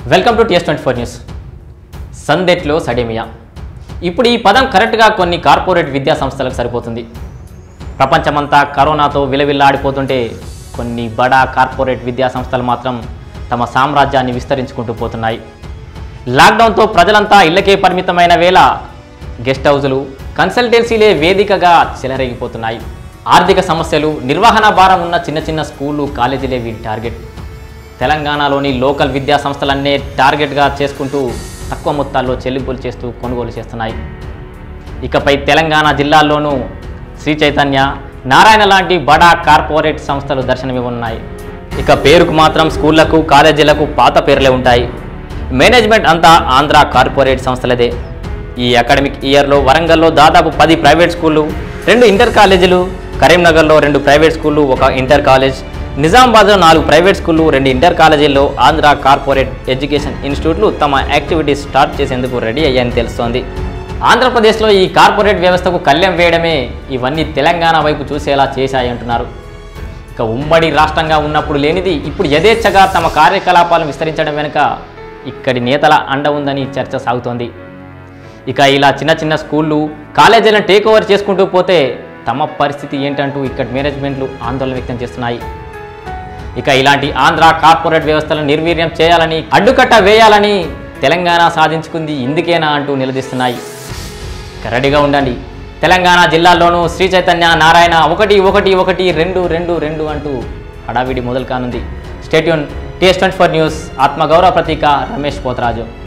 welcome to TS twenty four news సందెట్లో సడేమియా ఇప్పుడు ఈ పదం కరెక్ట్గా కొన్ని కార్పొరేట్ విద్యా సంస్థలకు సరిపోతుంది ప్రపంచమంతా కరోనాతో విలవిల్లాడిపోతుంటే కొన్ని బడా కార్పొరేట్ విద్యా సంస్థలు మాత్రం తమ సామ్రాజ్యాన్ని విస్తరించుకుంటూ పోతున్నాయి లాక్డౌన్తో ప్రజలంతా ఇళ్లకే పరిమితమైన వేళ గెస్ట్ హౌజులు కన్సల్టెన్సీలే వేదికగా చెలరేగిపోతున్నాయి ఆర్థిక సమస్యలు నిర్వహణ భారం ఉన్న చిన్న చిన్న స్కూళ్ళు కాలేజీలే వీటి టార్గెట్ తెలంగాణలోని లోకల్ విద్యా సంస్థలన్నే టార్గెట్గా చేసుకుంటూ తక్కువ మొత్తాల్లో చెల్లింపులు చేస్తూ కొనుగోలు చేస్తున్నాయి ఇకపై తెలంగాణ జిల్లాల్లోనూ శ్రీ చైతన్య నారాయణ లాంటి బడా కార్పొరేట్ సంస్థలు దర్శనమివ్వనున్నాయి ఇక పేరుకు మాత్రం స్కూళ్లకు కాలేజీలకు పాత పేర్లే ఉంటాయి మేనేజ్మెంట్ అంతా ఆంధ్ర కార్పొరేట్ సంస్థలదే ఈ అకాడమిక్ ఇయర్లో వరంగల్లో దాదాపు పది ప్రైవేట్ స్కూళ్ళు రెండు ఇంటర్ కాలేజీలు కరీంనగర్లో రెండు ప్రైవేట్ స్కూళ్ళు ఒక ఇంటర్ కాలేజ్ నిజామాబాద్లో నాలుగు ప్రైవేట్ స్కూళ్ళు రెండు ఇంటర్ కాలేజీల్లో ఆంధ్ర కార్పొరేట్ ఎడ్యుకేషన్ ఇన్స్టిట్యూట్లు తమ యాక్టివిటీస్ స్టార్ట్ చేసేందుకు రెడీ అయ్యాయని తెలుస్తోంది ఆంధ్రప్రదేశ్లో ఈ కార్పొరేట్ వ్యవస్థకు కళ్లెం వేయడమే ఇవన్నీ తెలంగాణ వైపు చూసేలా చేశాయంటున్నారు ఇక ఉమ్మడి రాష్ట్రంగా ఉన్నప్పుడు లేనిది ఇప్పుడు యథేచ్ఛగా తమ కార్యకలాపాలను విస్తరించడం వెనుక ఇక్కడి నేతల అండ ఉందని చర్చ సాగుతోంది ఇక ఇలా చిన్న చిన్న స్కూళ్ళు కాలేజీలను టేక్ ఓవర్ చేసుకుంటూ పోతే తమ పరిస్థితి ఏంటంటూ ఇక్కడి మేనేజ్మెంట్లు ఆందోళన వ్యక్తం చేస్తున్నాయి ఇక ఇలాంటి ఆంధ్ర కార్పొరేట్ వ్యవస్థలను నిర్వీర్యం చేయాలని అడ్డుకట్ట వేయాలని తెలంగాణ సాధించుకుంది ఇందుకేనా అంటూ నిలదీస్తున్నాయి ఇక రెడీగా ఉండండి తెలంగాణ జిల్లాల్లోనూ శ్రీ చైతన్య నారాయణ ఒకటి ఒకటి ఒకటి రెండు రెండు రెండు అంటూ హడావిడి మొదలు కానుంది stay tuned TS twenty four news ఆత్మగౌరవ ప్రతీక రమేష్ పోతరాజు